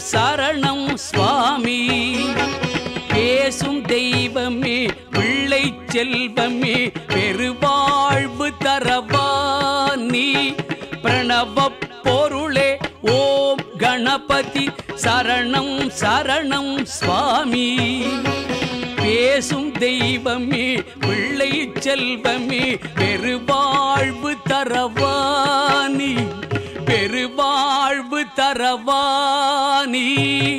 சரணம் சுவாமி பேசும் தெய்வமே பிள்ளை செல்வமே பெருவாழ்வு தரவானி பிரணவ பொருளே ஓம் கணபதி சரணம் சரணம் சுவாமி பேசும் தெய்வமே பிள்ளை செல்வமே பெருவாழ்வு தரவானி பெருவாழ்வு தரவானி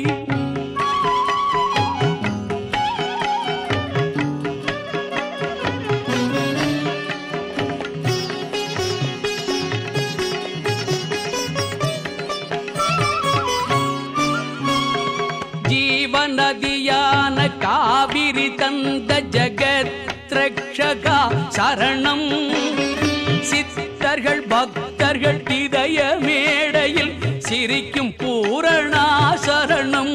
ஜீவநதியான காவிரி தந்த ஜகத் ரக்ஷகா சரணம் சித்தர்கள் பக்தர்கள் இதய மேடையில் சிரிக்கும் பூரணா சரணம்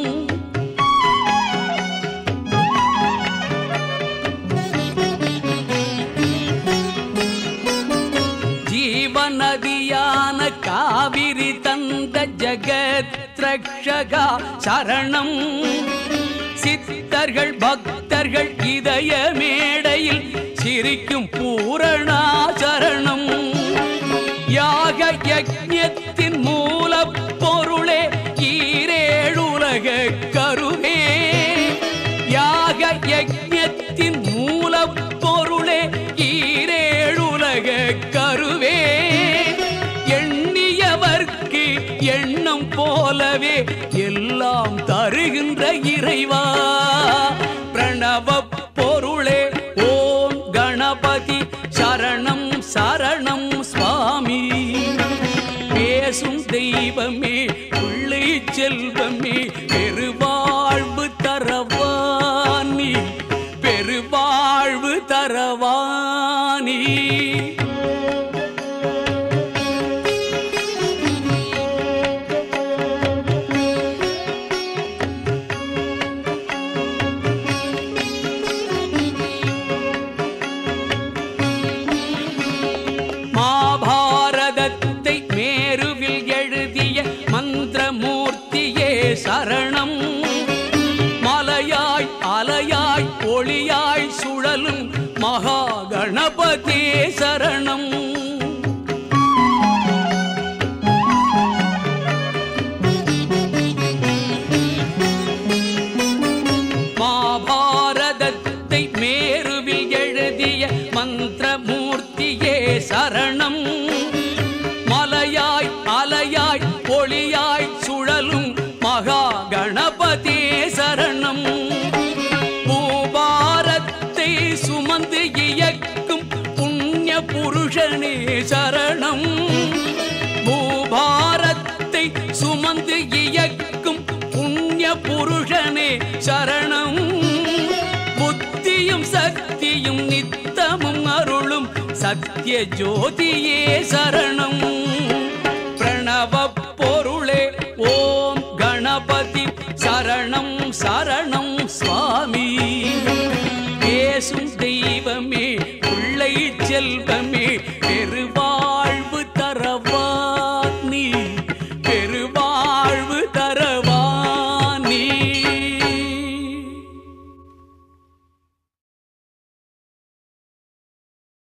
ஜீவநதியான காவிரி தந்த ஜகத் ரக்ஷகா சரணம் சித்தர்கள் பக்தர்கள் இதய மேடையில் சிரிக்கும் பூரணா சரணம் யாக யஜ்ஞத்தின் மூல பொருளே ஈரேழுலக கருவே யாக யஜ்ஞத்தின் மூல பொருளே ஈரேழுலக கருவே எண்ணியவர்க்கு எண்ணம் போலவே எல்லாம் தருகின்ற இறைவா பிரணவ பொருளே ஓம் கணபதி சரணம் சரணம் சுவாமி பேசும் தெய்வமே பிள்ளை செல்வமே பெருவாழ்வு தரவானி பெருவாழ்வு தரவானி மாபாரதத்தை மேருவில் எழுதிய மந்திரமூர்த்தியே சரணம் மலையாய் அலையாய் ஒளியாய் சுழலும் மகா கணபதே சரணம் மாபாரதத்தை மேருவில் எழுதிய மந்திரமூர்த்தியே சரணம் மலையாய் அலையாய் ஒளியாய் சுழலும் மகா கணபதே சரணம் பூபாரத்தை சுமந்து இயக்கும் புண்ணிய புருஷனே சரணம் பூபாரத்தை சுமந்து இயக்கும் புண்ணிய புருஷனே சரணம் புத்தியும் சக்தியும் நித்தமும் அருளும் சத்திய ஜோதியே சரணம் பிரணவ பொருளே ஓம் கணபதி சரணம் சரணம் சுவாமி பேசும் தெய்வமே பிள்ளை செல்வமே